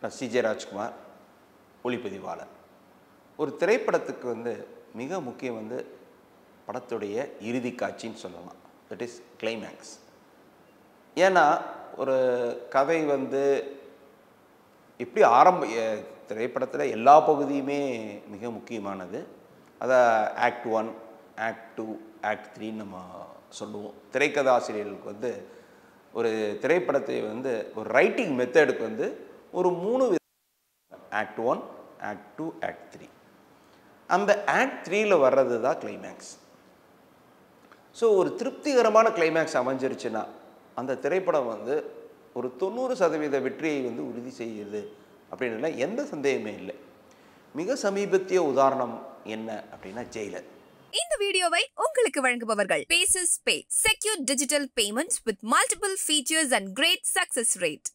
CJ Rajkumar ஒளிப்பதிவாளர் ஒரு திரைப்படத்துக்கு வந்து மிக முக்கியம் வந்து படத்துடைய இறுதி காட்சின்னு சொல்லலாம் தட் இஸ் கிளைமேக்ஸ் ஏன்னா ஒரு கதை வந்து எப்படி ஆரம்ப எ- திரைப்படத்தில் எல்லா பகுதியுமே மிக முக்கியமானது அதை act one act two act த்ரீன்னு நம்ம சொல்லுவோம் திரைக்கதாசிரியர்களுக்கு வந்து ஒரு திரைப்படத்தை வந்து ஒரு ரைட்டிங் மெத்தடுக்கு வந்து ஒரு மூணு act one act two act three அந்த ஆக்ட் த்ரீயில் வர்றது தான் கிளைமேக்ஸ் ஸோ ஒரு திருப்திகரமான கிளைமேக்ஸ் அமைஞ்சிருச்சுன்னா அந்த திரைப்படம் வந்து ஒரு தொண்ணூறு சதவீத வெற்றியை வந்து உறுதி செய்யுது அப்படின்றதுல எந்த சந்தேகமே இல்லை மிக சமீபத்திய உதாரணம் என்ன அப்படின்னா ஜெயிலர் இந்த வீடியோவை உங்களுக்கு வழங்குபவர்கள் பேசஸ் பே secure digital payments with multiple features and great success rate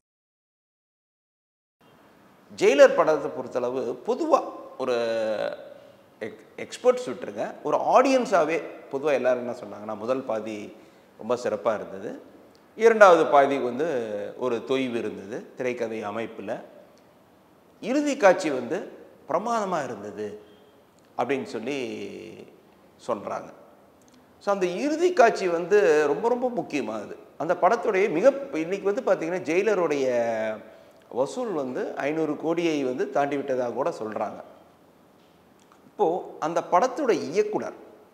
Jailer படத்தை பொறுத்தளவு பொதுவாக ஒரு எக் எக்ஸ்பர்ட்ஸ் விட்டுருங்க ஒரு ஆடியன்ஸாகவே பொதுவாக எல்லாரும் என்ன சொன்னாங்கன்னா முதல் பாதி ரொம்ப சிறப்பாக இருந்தது இரண்டாவது பாதி வந்து ஒரு தொய்வு இருந்தது திரைக்கதை அமைப்பில் இறுதி காட்சி வந்து பிரமாதமாக இருந்தது அப்படின்னு சொல்லி சொல்கிறாங்க ஸோ அந்த இறுதி காட்சி வந்து ரொம்ப ரொம்ப முக்கியமானது அந்த படத்துடைய மிக இன்னைக்கு வந்து பார்த்திங்கன்னா ஜெயிலருடைய வசூல் வந்து ஐநூறு கோடியை வந்து தாண்டி விட்டதாக கூட சொல்கிறாங்க இப்போது அந்த படத்தோட இயக்குனர்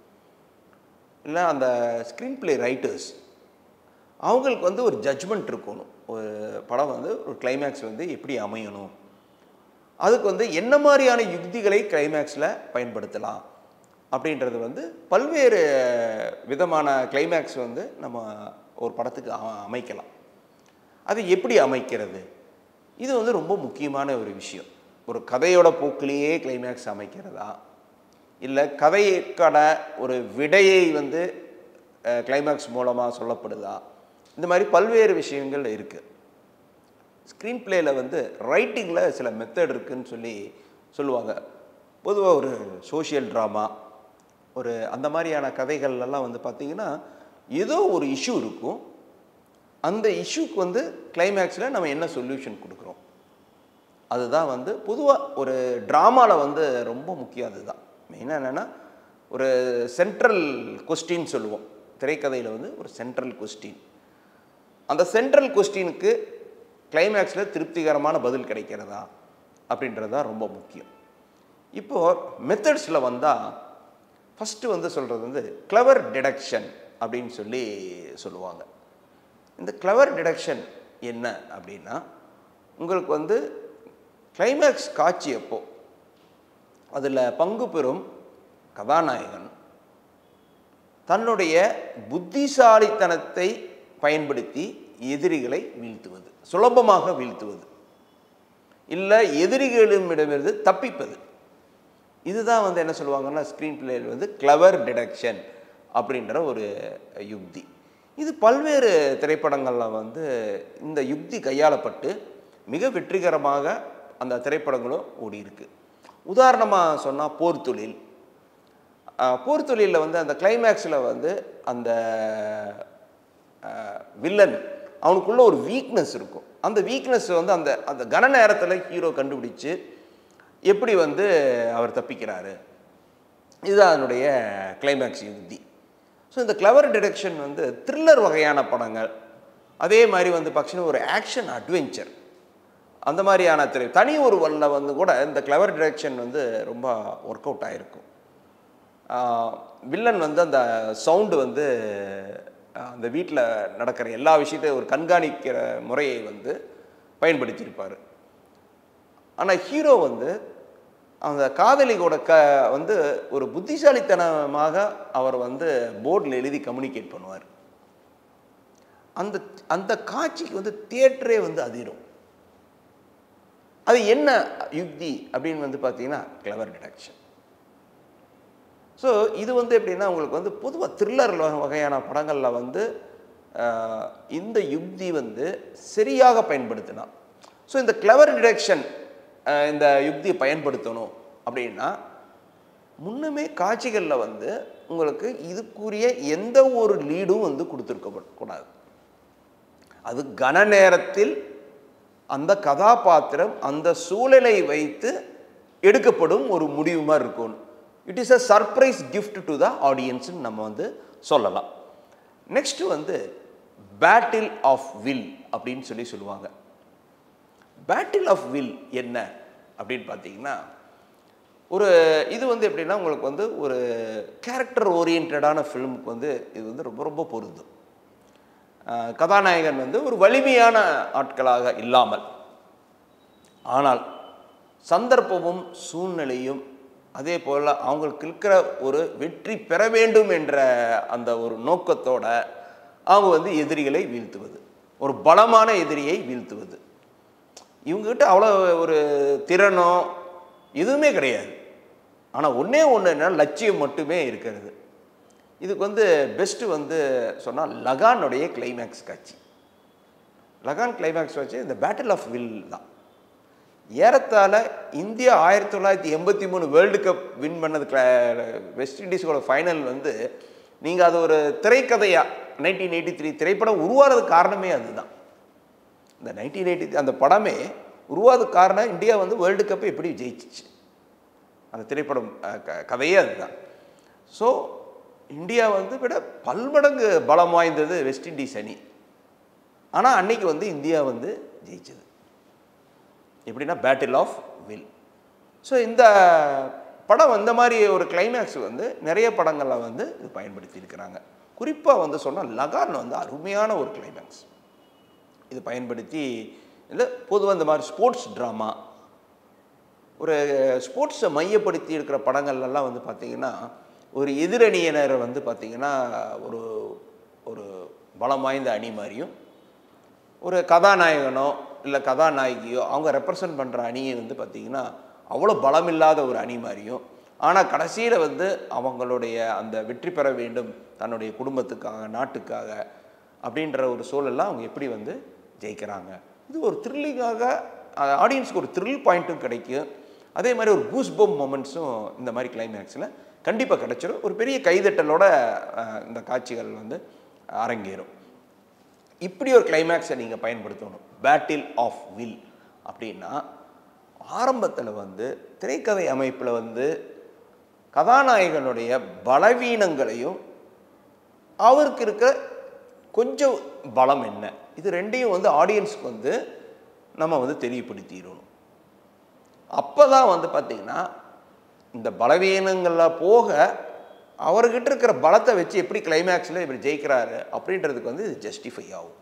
இல்லை அந்த ஸ்க்ரீன் ப்ளே ரைட்டர்ஸ் அவங்களுக்கு வந்து ஒரு ஜட்ஜ்மெண்ட் இருக்கணும் ஒரு படம் வந்து ஒரு கிளைமேக்ஸ் வந்து எப்படி அமையணும் அதுக்கு வந்து என்ன மாதிரியான யுக்திகளை கிளைமேக்ஸில் பயன்படுத்தலாம் அப்படின்றது வந்து பல்வேறு விதமான கிளைமேக்ஸ் வந்து நம்ம ஒரு படத்துக்கு அ- அமைக்கலாம் அது எப்படி அமைக்கிறது இது வந்து ரொம்ப முக்கியமான ஒரு விஷயம் ஒரு கதையோட போக்கிலேயே கிளைமேக்ஸ் அமைக்கிறதா இல்லை கதைக்கான ஒரு விடையை வந்து கிளைமேக்ஸ் மூலமாக சொல்லப்படுதா இந்த மாதிரி பல்வேறு விஷயங்கள் இருக்குது ஸ்க்ரீன் பிளேயில் வந்து ரைட்டிங்கில் சில மெத்தட் இருக்குன்னு சொல்லி சொல்லுவாங்க பொதுவாக ஒரு சோஷியல் ட்ராமா ஒரு அந்த மாதிரியான கதைகள்லாம் வந்து பார்த்திங்கன்னா ஏதோ ஒரு இஷ்யூ இருக்கும் அந்த இஷ்யூக்கு வந்து கிளைமேக்ஸில் நம்ம என்ன சொல்யூஷன் கொடுக்குறோம் அதுதான் வந்து பொதுவாக ஒரு ட்ராமாவில் வந்து ரொம்ப முக்கியம் அதுதான் மெயினாக என்னென்னா ஒரு சென்ட்ரல் கொஸ்டின் சொல்லுவோம் திரைக்கதையில் வந்து ஒரு சென்ட்ரல் கொஸ்டின் அந்த சென்ட்ரல் கொஸ்டினுக்கு கிளைமேக்ஸில் திருப்திகரமான பதில் கிடைக்கிறதா அப்படின்றது தான் ரொம்ப முக்கியம் இப்போது மெத்தட்ஸில் வந்தால் ஃபஸ்ட்டு வந்து சொல்கிறது வந்து கிளவர் டிடக்ஷன் அப்படின்னு சொல்லி சொல்லுவாங்க இந்த கிளவர் டிடக்ஷன் என்ன அப்படின்னா உங்களுக்கு வந்து கிளைமேக்ஸ் காட்சி அப்போ அதில் பங்கு பெறும் கதாநாயகன் தன்னுடைய புத்திசாலித்தனத்தை பயன்படுத்தி எதிரிகளை வீழ்த்துவது சுலபமாக வீழ்த்துவது இல்லை எதிரிகளிடமிருந்து தப்பிப்பது இதுதான் வந்து என்ன சொல்லுவாங்கன்னா ஸ்க்ரீன் பிளேயில் வந்து கிளவர் டிடக்ஷன் அப்படின்ற ஒரு யுக்தி இது பல்வேறு திரைப்படங்களில் வந்து இந்த யுக்தி கையாளப்பட்டு மிக வெற்றிகரமாக அந்த திரைப்படங்களும் ஓடி இருக்கு உதாரணமாக சொன்னால் போர் தொழில் ஆஹ் போர் தொழிலில் வந்து அந்த கிளைமேக்ஸில் வந்து அந்த வில்லன் அவனுக்குள்ள ஒரு வீக்னஸ் இருக்கும் அந்த வீக்னஸ் வந்து அந்த அந்த கன நேரத்தில் ஹீரோ கண்டுபிடிச்சு எப்படி வந்து அவர் தப்பிக்கிறாரு இதுதான் அதனுடைய கிளைமேக்ஸ் யுக்தி ஸோ இந்த கிளவர் டிடக்ஷன் வந்து த்ரில்லர் வகையான படங்கள் அதே மாதிரி வந்து பார்த்தீங்கன்னா ஒரு ஆக்ஷன் அட்வென்ச்சர் அந்த மாதிரியான திரை தனி ஒரு வல்ல வந்து கூட இந்த கிளவர் டிரெக்ஷன் வந்து ரொம்ப ஒர்க் அவுட் ஆகிருக்கும் வில்லன் வந்து அந்த சவுண்டு வந்து ஆஹ், அந்த வீட்டில் நடக்கிற எல்லா விஷயத்தையும் ஒரு கண்காணிக்கிற முறையை வந்து பயன்படுத்தியிருப்பார் ஆனால் ஹீரோ வந்து அந்த காதலியோட க வந்து ஒரு புத்திசாலித்தனமாக அவர் வந்து போர்டில் எழுதி கம்யூனிகேட் பண்ணுவார் அந்த அந்த காட்சிக்கு வந்து தியேட்டரே வந்து அதிரும் அது என்ன யுக்தி அப்படின்னு வந்து பார்த்தீங்கன்னா கிளவர் டிடக்ஷன் ஸோ இது வந்து எப்படின்னா உங்களுக்கு வந்து பொதுவாக த்ரில்லர் வகையான படங்களில் வந்து ஆஹ், இந்த யுக்தி வந்து சரியாக பயன்படுத்தினா ஸோ இந்த கிளவர் டிடக்ஷன் இந்த யுக்தியை பயன்படுத்தணும் அப்படின்னா முன்னமே காட்சிகளில் வந்து உங்களுக்கு இதுக்குரிய எந்த ஒரு லீடும் வந்து கொடுத்துருக்க கூடாது அது கன நேரத்தில் அந்த கதாபாத்திரம் அந்த சூழலை வைத்து எடுக்கப்படும் ஒரு முடிவு மாதிரி இருக்கும் it is a surprise gift to the ஆடியன்ஸ்னு நம்ம வந்து சொல்லலாம் நெக்ஸ்ட் வந்து பேட்டில் ஆஃப் வில் அப்படின்னு சொல்லி சொல்லுவாங்க பேட்டில் ஆஃப் வில் என்ன அப்படின்னு பார்த்தீங்கன்னா ஒரு இது வந்து எப்படின்னா உங்களுக்கு வந்து ஒரு கேரக்டர் ஓரியன்டான ஃபிலிமுக்கு வந்து இது வந்து ரொம்ப ரொம்ப பொருந்தும் அஹ் கதாநாயகன் வந்து ஒரு வலிமையான ஆட்களாக இல்லாமல் ஆனால் சந்தர்ப்பமும் சூழ்நிலையும் அதே போல் அவங்களுக்கு இருக்கிற ஒரு வெற்றி பெற வேண்டும் என்ற அந்த ஒரு நோக்கத்தோட அவங்க வந்து எதிரிகளை வீழ்த்துவது ஒரு பலமான எதிரியை வீழ்த்துவது இவங்ககிட்ட அவ்வளோ ஒரு திறனோ எதுவுமே கிடையாது ஆனால் ஒன்றே ஒன்று என்ன லட்சியம் மட்டுமே இருக்கிறது இதுக்கு வந்து பெஸ்ட்டு வந்து சொன்னால் லகானுடைய கிளைமேக்ஸ் காட்சி லகான் கிளைமேக்ஸ் வச்சு இந்த பேட்டில் ஆஃப் வில் தான் ஏறத்தாழ இந்தியா ஆயிரத்தி தொள்ளாயிரத்தி எண்பத்தி மூணு வேர்ல்டு கப் வின் பண்ணது கிள- வெஸ்ட் இண்டீஸோட ஃபைனல் வந்து நீங்கள் அது ஒரு திரைக்கதையாக நைன்டீன் எயிட்டி த்ரீ திரைப்படம் உருவாகிறதுக்கு காரணமே அதுதான் இந்த நைன்டீன் எயிட்டி அந்த படமே உருவாகிறதுக்கு காரணம் இந்தியா வந்து வேர்ல்டு கப்பை எப்படி ஜெயிச்சிச்சு அந்த திரைப்படம் அஹ், க- கதையே அதுதான் ஸோ இந்தியா வந்து விட பல்மடங்கு பலம் வாய்ந்தது வெஸ்ட் இண்டீஸ் அணி ஆனால் அன்னைக்கு வந்து இந்தியா வந்து ஜெயிச்சது எப்படின்னா பேட்டில் ஆஃப் வில் ஸோ இந்த படம் இந்த மாதிரி ஒரு கிளைமேக்ஸ் வந்து நிறைய படங்களில் வந்து இது பயன்படுத்தி இருக்கிறாங்க குறிப்பாக வந்து சொன்னால் லகான் வந்து அருமையான ஒரு கிளைமேக்ஸ் இது பயன்படுத்தி இல்லை பொதுவாக இந்த மாதிரி ஸ்போர்ட்ஸ் ட்ராமா ஒரு ஸ்போர்ட்ஸை மையப்படுத்தி இருக்கிற படங்கள்லாம் வந்து பார்த்திங்கன்னா ஒரு எதிரணியினரை வந்து பார்த்திங்கன்னா ஒரு ஒரு பலம் வாய்ந்த அணி மாதிரியும் ஒரு கதாநாயகனோ இல்லை கதாநாயகியோ அவங்க ரெப்ரசன்ட் பண்ணுற அணியை வந்து பார்த்திங்கன்னா அவ்வளோ பலமில்லாத ஒரு அணி மாதிரியும் ஆனால் கடைசியில் வந்து அவங்களுடைய அந்த வெற்றி பெற வேண்டும் தன்னுடைய குடும்பத்துக்காக நாட்டுக்காக அப்படின்ற ஒரு சூழல்லாம் அவங்க எப்படி வந்து ஜெயிக்கிறாங்க இது ஒரு த்ரில்லிங்காக ஆடியன்ஸ்க்கு ஒரு த்ரில் பாயிண்ட்டும் கிடைக்கும் அதே மாதிரி ஒரு கூஸ் பம் மொமெண்ட்ஸும் இந்த மாதிரி கிளைமேக்ஸில் கண்டிப்பாக கிடைச்சிரும் ஒரு பெரிய கைதட்டலோட அஹ், இந்த காட்சிகள் வந்து அரங்கேறும் இப்படி ஒரு கிளைமேக்ஸை நீங்கள் பயன்படுத்தணும் பேட்டில் ஆஃப் வில் அப்படின்னா ஆரம்பத்தில் வந்து திரைக்கதை அமைப்பில் வந்து கதாநாயகனுடைய பலவீனங்களையும் அவருக்கு இருக்க கொஞ்சம் பலம் என்ன இது ரெண்டையும் வந்து ஆடியன்ஸ்க்கு வந்து நம்ம வந்து தெரியப்படுத்திடணும் அப்போ தான் வந்து பார்த்திங்கன்னா இந்த பலவீனங்களில் போக அவர்கிட்ட இருக்கிற பலத்தை வச்சு எப்படி கிளைமேக்ஸில் இப்படி ஜெயிக்கிறாரு அப்படின்றதுக்கு வந்து இது ஜஸ்டிஃபை ஆகும்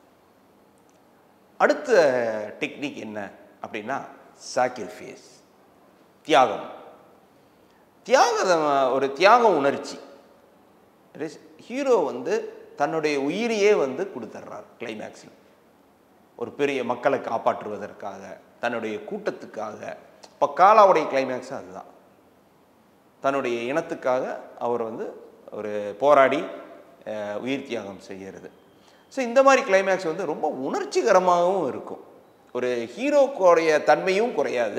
அடுத்த டெக்னிக் என்ன அப்படின்னா சாக்ரிஃபைஸ் தியாகம் தியாகம் ஒரு தியாக உணர்ச்சி ஹீரோ வந்து தன்னுடைய உயிரையே வந்து கொடுத்துட்றார் கிளைமேக்ஸில் ஒரு பெரிய மக்களை காப்பாற்றுவதற்காக தன்னுடைய கூட்டத்துக்காக இப்போ காலாவுடைய கிளைமேக்ஸ் அதுதான் தன்னுடைய இனத்துக்காக அவர் வந்து ஒரு போராடி அஹ், உயிர் தியாகம் செய்கிறது ஸோ இந்த மாதிரி கிளைமேக்ஸ் வந்து ரொம்ப உணர்ச்சிகரமாகவும் இருக்கும் ஒரு ஹீரோக்கோடைய தன்மையும் குறையாது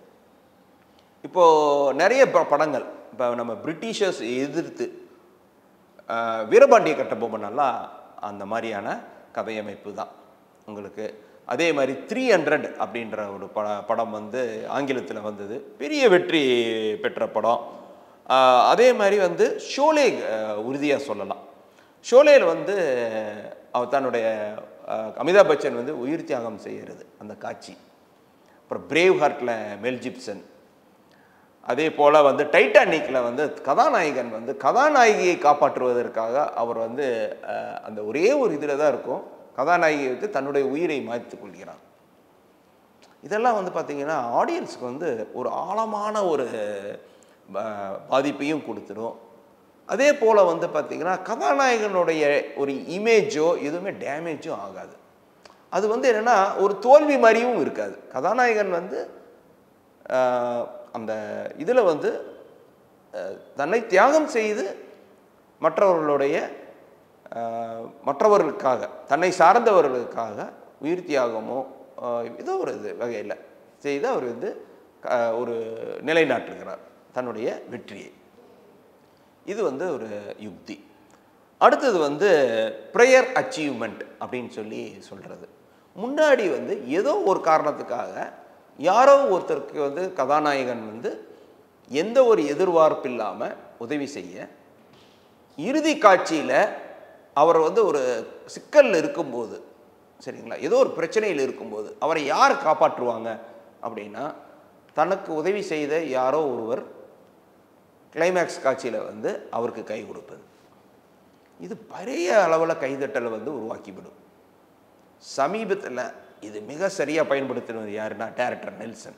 இப்போது நிறைய ப- படங்கள் இப்போ நம்ம பிரிட்டிஷர்ஸ் எதிர்த்து அஹ், வீரபாண்டிய கட்டபொம்மனெல்லாம் அந்த மாதிரியான கதையமைப்பு தான் உங்களுக்கு அதே மாதிரி த்ரீ ஹண்ட்ரட் அப்படின்ற ஒரு பட படம் வந்து ஆங்கிலத்தில் வந்தது பெரிய வெற்றி பெற்ற படம் அஹ், அதே மாதிரி வந்து ஷோலே உறுதியாக சொல்லலாம் ஷோலேயில் வந்து அவர் தன்னுடைய அஹ், அமிதாப் பச்சன் வந்து உயிர் தியாகம் செய்கிறது அந்த காட்சி அப்புறம் பிரேவ் ஹார்ட்டில் மெல் ஜிப்சன் அதே போல் வந்து டைட்டானிக்கில் வந்து கதாநாயகன் வந்து கதாநாயகியை காப்பாற்றுவதற்காக அவர் வந்து அஹ், அந்த ஒரே ஒரு இதில் தான் இருக்கும் கதாநாயகியை வச்சு தன்னுடைய உயிரை மாய்த்துக் கொள்கிறான் இதெல்லாம் வந்து பார்த்திங்கன்னா ஆடியன்ஸ்க்கு வந்து ஒரு ஆழமான ஒரு ப- பாதிப்பையும் கொடுத்துரும் அதே போல் வந்து பார்த்திங்கன்னா கதாநாயகனுடைய ஒரு இமேஜோ எதுவுமே டேமேஜும் ஆகாது அது வந்து என்னென்னா ஒரு தோல்வி மாதிரியும் இருக்காது கதாநாயகன் வந்து ஆஹ், அந்த இதில் வந்து அஹ், தன்னை தியாகம் செய்து மற்றவர்களுடைய ஆஹ், மற்றவர்களுக்காக தன்னை சார்ந்தவர்களுக்காக உயிர் தியாகமோ ஆஹ், ஏதோ ஒரு இது வகையில் செய்து அவர் வந்து ஆஹ், ஒரு நிலைநாட்டுகிறார் தன்னுடைய வெற்றியை இது வந்து ஒரு யுக்தி அடுத்தது வந்து ப்ரேயர் அச்சீவ்மெண்ட் அப்படின்னு சொல்லி சொல்கிறது முன்னாடி வந்து ஏதோ ஒரு காரணத்துக்காக யாரோ ஒருத்தருக்கு வந்து கதாநாயகன் வந்து எந்த ஒரு எதிர்பார்ப்பு இல்லாமல் உதவி செய்ய இறுதி காட்சியில் அவர் வந்து ஒரு சிக்கலில் இருக்கும்போது சரிங்களா ஏதோ ஒரு பிரச்சனையில் இருக்கும்போது அவரை யார் காப்பாற்றுவாங்க அப்படின்னா தனக்கு உதவி செய்த யாரோ ஒருவர் கிளைமேக்ஸ் காட்சியில் வந்து அவருக்கு கை கொடுப்பது இது பெரிய அளவில் கைதட்டலை வந்து உருவாக்கிவிடும் சமீபத்தில் இது மிக சரியாக பயன்படுத்தினது யாருன்னா டேரக்டர் நெல்சன்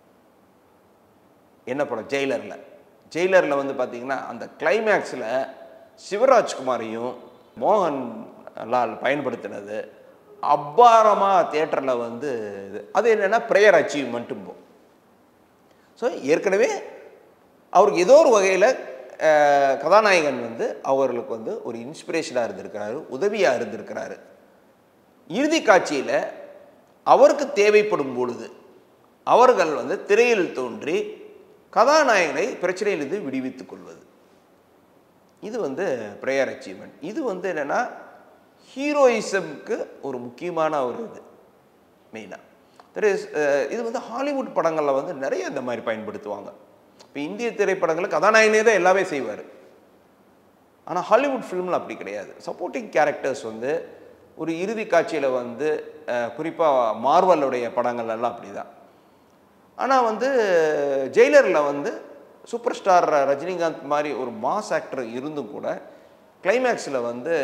என்ன படம் ஜெயிலரில் ஜெயிலரில் வந்து பார்த்தீங்கன்னா அந்த கிளைமேக்ஸில் சிவராஜ்குமாரையும் மோகன் லால் பயன்படுத்தினது அப்பாரமாக தேட்டரில் வந்து இது அது என்னென்னா ப்ரேயர் அச்சீவ்மெண்ட்டும்போம் ஸோ ஏற்கனவே அவருக்கு ஏதோ ஒரு வகையில் கதாநாயகன் வந்து அவர்களுக்கு வந்து ஒரு இன்ஸ்பிரேஷனாக இருந்திருக்கிறாரு உதவியாக இருந்திருக்கிறாரு இறுதி காட்சியில் அவருக்கு தேவைப்படும் பொழுது அவர்கள் வந்து திரையில் தோன்றி கதாநாயகனை பிரச்சனையிலிருந்து விடுவித்துக் கொள்வது இது வந்து ப்ரேயர் அச்சீவ்மெண்ட் இது வந்து என்னென்னா ஹீரோயிசம்க்கு ஒரு முக்கியமான ஒரு இது மெயினாக தெர் இஸ் இது வந்து ஹாலிவுட் படங்களில் வந்து நிறைய இந்த மாதிரி பயன்படுத்துவாங்க இப்போ இந்திய திரைப்படங்களில் கதாநாயகனே தான் எல்லாமே செய்வார் ஆனால் ஹாலிவுட் ஃபிலிமில் அப்படி கிடையாது சப்போர்ட்டிங் கேரக்டர்ஸ் வந்து ஒரு இறுதி காட்சியில் வந்து குறிப்பாக மார்வலுடைய படங்கள் எல்லாம் அப்படி தான் ஆனால் வந்து ஜெயிலரில் வந்து சூப்பர் ஸ்டார் ரஜினிகாந்த் மாதிரி ஒரு மாஸ் ஆக்டர் இருந்தும் கூட கிளைமேக்ஸில் வந்து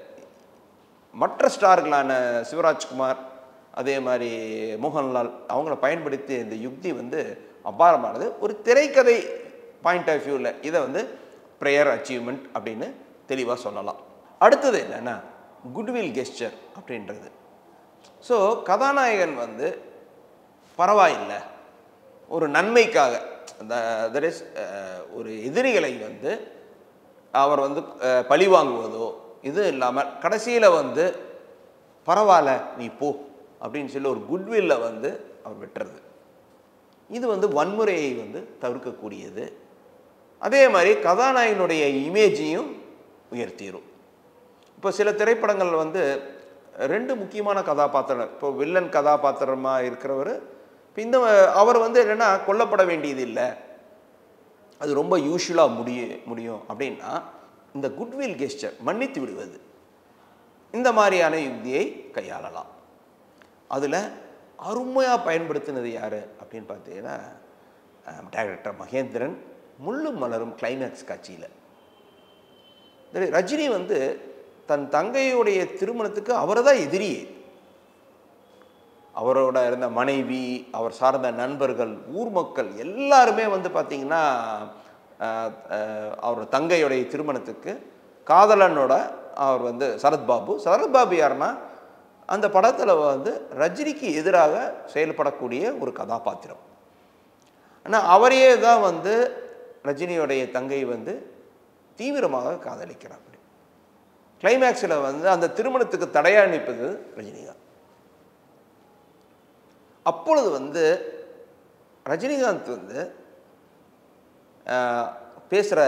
மற்ற ஸ்டார்களான சிவராஜ்குமார் அதே மாதிரி மோகன்லால் அவங்கள பயன்படுத்தி இந்த யுக்தி வந்து அபாரமானது ஒரு திரைக்கதை பாயிண்ட் ஆஃப் வியூவில் இதை வந்து ப்ரேயர் அச்சீவ்மெண்ட் அப்படின்னு தெளிவாக சொல்லலாம் அடுத்தது என்னென்னா குட்வில் கெஸ்டர் அப்படின்றது ஸோ கதாநாயகன் வந்து பரவாயில்லை ஒரு நன்மைக்காக அந்த தட் இஸ் ஒரு எதிரிகளை வந்து அவர் வந்து பழி வாங்குவதோ இது இல்லாமல் கடைசியில் வந்து பரவாயில்ல நீ போ அப்படின்னு சொல்லி ஒரு குட்வில்ல வந்து அவர் வெட்டுறது இது வந்து வன்முறையை வந்து தவிர்க்கக்கூடியது அதே மாதிரி கதாநாயகனுடைய இமேஜையும் உயர்த்திடும் இப்போ சில திரைப்படங்கள் வந்து ரெண்டு முக்கியமான கதாபாத்திரம் இப்போ வில்லன் கதாபாத்திரமாக இருக்கிறவர் இப்போ இந்த அவர் வந்து என்னென்னா கொல்லப்பட வேண்டியது இல்லை அது ரொம்ப யூஸ்வலாக முடிய முடியும் அப்படின்னா இந்த குட்வில் கெஸ்டர் மன்னித்து விடுவது இந்த மாதிரியான யுக்தியை கையாளலாம் அதில் அருமையாக பயன்படுத்தினது யார் அப்படின்னு பார்த்தீங்கன்னா டைரக்டர் மகேந்திரன் முள்ளும் மலரும் கிளைமேக்ஸ் காட்சியில் ரஜினி வந்து தன் தங்கையுடைய திருமணத்துக்கு அவர் தான் எதிரியே அவரோட இருந்த மனைவி அவர் சார்ந்த நண்பர்கள் ஊர் மக்கள் எல்லாருமே வந்து பார்த்திங்கன்னா அவர் தங்கையுடைய திருமணத்துக்கு காதலனோட அவர் வந்து சரத்பாபு சரத்பாபு யாருன்னா அந்த படத்தில் வந்து ரஜினிக்கு எதிராக செயல்படக்கூடிய ஒரு கதாபாத்திரம் ஆனால் அவரையே தான் வந்து ரஜினியோடைய தங்கை வந்து தீவிரமாக காதலிக்கிறார் கிளைமேக்ஸில் வந்து அந்த திருமணத்துக்கு தடையாக நிற்பது ரஜினிகாந்த் அப்பொழுது வந்து ரஜினிகாந்த் வந்து பேசுகிற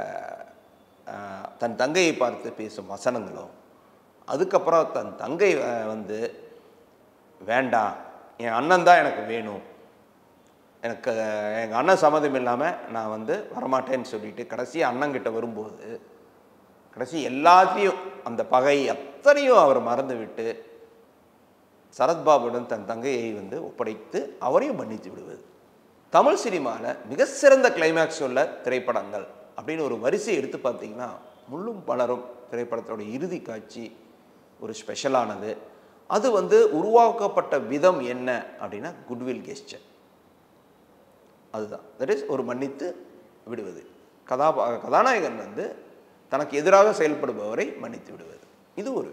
தன் தங்கையை பார்த்து பேசும் வசனங்களும் அதுக்கப்புறம் தன் தங்கை வந்து வேண்டாம் என் அண்ணன் தான் எனக்கு வேணும் எனக்கு எங்கள் அண்ணன் சம்மதம் இல்லாமல் நான் வந்து வரமாட்டேன்னு சொல்லிட்டு கடைசி அண்ணங்கிட்ட வரும்போது கடைசி எல்லாத்தையும் அந்த பகை அத்தனையும் அவர் மறந்து விட்டு சரத்பாபுடன் தன் தங்கையை வந்து ஒப்படைத்து அவரையும் மன்னித்து விடுவது தமிழ் சினிமாவில் மிக சிறந்த கிளைமேக்ஸ் உள்ள திரைப்படங்கள் அப்படின்னு ஒரு வரிசை எடுத்து பார்த்தீங்கன்னா முள்ளும் பலரும் திரைப்படத்தோட இறுதி காட்சி ஒரு ஸ்பெஷலானது அது வந்து உருவாக்கப்பட்ட விதம் என்ன அப்படின்னா குட்வில் கெஸ்டர் அதுதான் தட் இஸ் ஒரு மன்னித்து விடுவது கதா கதாநாயகன் வந்து தனக்கு எதிராக செயல்படுபவரை மன்னித்து விடுவது இது ஒரு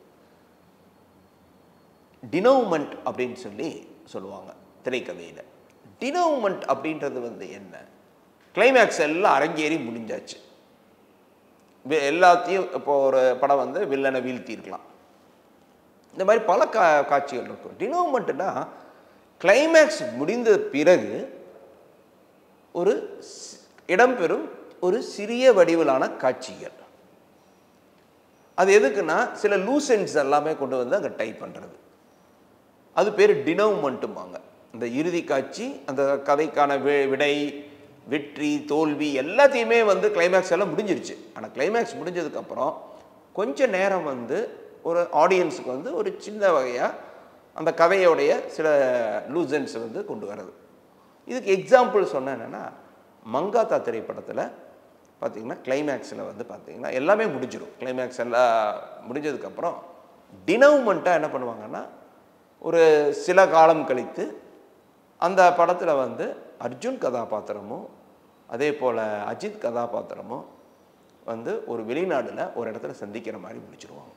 டினோமெண்ட் அப்படின்னு சொல்லி சொல்லுவாங்க திரைக்கதையில் டினோமெண்ட் அப்படின்றது வந்து என்ன கிளைமேக்ஸ் எல்லாம் அரங்கேறி முடிஞ்சாச்சு எல்லாத்தையும் இப்போ ஒரு படம் வந்து வில்லனை வீழ்த்தியிருக்கலாம் இந்த மாதிரி பல கா காட்சிகள் இருக்கும் டினோமெண்ட்னா கிளைமேக்ஸ் முடிந்த பிறகு ஒரு இடம்பெறும் ஒரு சிறிய வடிவிலான காட்சிகள் அது எதுக்குன்னா சில லூசன்ஸ் எல்லாமே கொண்டு வந்து அங்கே டைப் பண்ணுறது அது பேர் டினவுமெண்ட்டும்பாங்க இந்த இறுதி காட்சி அந்த கதைக்கான வி- விடை வெற்றி தோல்வி எல்லாத்தையுமே வந்து கிளைமேக்ஸ் எல்லாம் முடிஞ்சிருச்சு ஆனால் கிளைமேக்ஸ் முடிஞ்சதுக்கப்புறம் கொஞ்ச நேரம் வந்து ஒரு ஆடியன்ஸுக்கு வந்து ஒரு சின்ன வகையாக அந்த கதையோடைய சில லூசன்ஸ் வந்து கொண்டு வர்றது இதுக்கு எக்ஸாம்பிள் சொன்ன என்னென்னா மங்காத்தா திரைப்படத்தில் பார்த்தீங்கன்னா கிளைமேக்ஸில் வந்து பார்த்தீங்கன்னா எல்லாமே முடிஞ்சிடும் கிளைமேக்ஸ் எல்லாம் முடிஞ்சதுக்கப்புறம் டினவுமெண்ட்டாக என்ன பண்ணுவாங்கன்னா ஒரு சில காலம் கழித்து அந்த படத்தில் வந்து அர்ஜுன் கதாபாத்திரமும் அதே போல் அஜித் கதாபாத்திரமும் வந்து ஒரு வெளிநாடில் ஒரு இடத்துல சந்திக்கிற மாதிரி முடிச்சிருவாங்க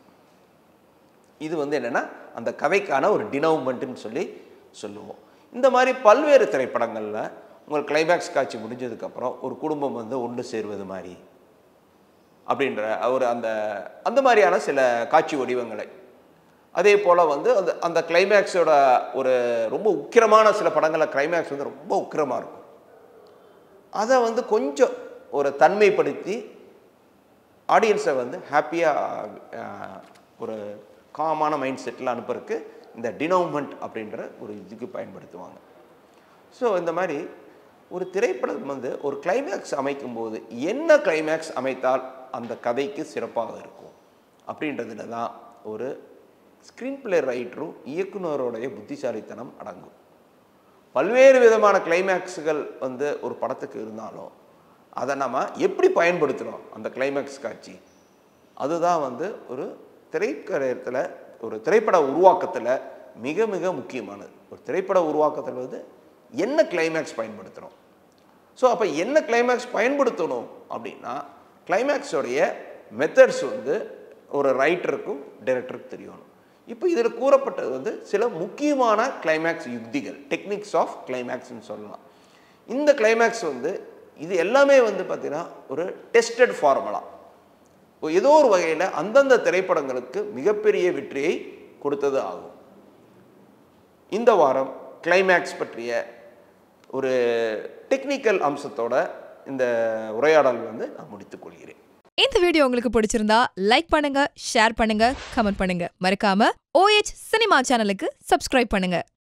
இது வந்து என்னென்னா அந்த கதைக்கான ஒரு டினவுமெண்ட்டுன்னு சொல்லி சொல்லுவோம் இந்த மாதிரி பல்வேறு திரைப்படங்களில் உங்கள் கிளைமேக்ஸ் காட்சி முடிஞ்சதுக்கப்புறம் ஒரு குடும்பம் வந்து ஒன்று சேருவது மாதிரி அப்படின்ற ஒரு அந்த அந்த மாதிரியான சில காட்சி வடிவங்களை அதே போல் வந்து அந்த அந்த கிளைமேக்ஸோட ஒரு ரொம்ப உக்கிரமான சில படங்களில் கிளைமேக்ஸ் வந்து ரொம்ப உக்கிரமாக இருக்கும் அதை வந்து கொஞ்சம் ஒரு தன்மைப்படுத்தி ஆடியன்ஸை வந்து ஹாப்பியாக ஒரு காமான மைண்ட் செட்டில் அனுப்புறதுக்கு இந்த டினோமெண்ட் அப்படின்ற ஒரு இதுக்கு பயன்படுத்துவாங்க ஸோ இந்த மாதிரி ஒரு திரைப்படம் வந்து ஒரு கிளைமேக்ஸ் அமைக்கும்போது என்ன கிளைமேக்ஸ் அமைத்தால் அந்த கதைக்கு சிறப்பாக இருக்கும் அப்படின்றதுல தான் ஒரு ஸ்க்ரீன் பிளே ரைட்டரும் இயக்குனரோடைய புத்திசாலித்தனம் அடங்கும் பல்வேறு விதமான கிளைமேக்ஸுகள் வந்து ஒரு படத்துக்கு இருந்தாலும் அதை நம்ம எப்படி பயன்படுத்துகிறோம் அந்த கிளைமேக்ஸ் காட்சி அதுதான் வந்து ஒரு திரைக்கரையத்தில் ஒரு திரைப்பட உருவாக்கத்தில் மிக மிக முக்கியமானது ஒரு திரைப்பட உருவாக்கத்தில் வந்து என்ன கிளைமேக்ஸ் பயன்படுத்துகிறோம் ஸோ அப்போ என்ன கிளைமேக்ஸ் பயன்படுத்தணும் அப்படின்னா கிளைமேக்ஸோடைய மெத்தட்ஸ் வந்து ஒரு ரைட்டருக்கும் டைரக்டருக்கும் தெரியணும் இப்போ இதில் கூறப்பட்டது வந்து சில முக்கியமான கிளைமேக்ஸ் யுக்திகள் டெக்னிக்ஸ் ஆஃப் கிளைமேக்ஸ்னு சொல்லலாம் இந்த கிளைமேக்ஸ் வந்து இது எல்லாமே வந்து பார்த்திங்கன்னா ஒரு டெஸ்டட் ஃபார்முலா ஏதோ ஒரு வகையில் அந்தந்த திரைப்படங்களுக்கு மிகப்பெரிய வெற்றியை கொடுத்தது ஆகும் இந்த வாரம் கிளைமேக்ஸ் பற்றிய ஒரு டெக்னிக்கல் அம்சத்தோட இந்த உரையாடல் வந்து நான் முடித்துக் கொள்கிறேன் இந்த வீடியோ உங்களுக்கு பிடிச்சிருந்தா லைக் பண்ணுங்க ஷேர் பண்ணுங்க கமெண்ட் பண்ணுங்க மறக்காம ஓஎச் சினிமா சேனலுக்கு சப்ஸ்கிரைப் பண்ணுங்க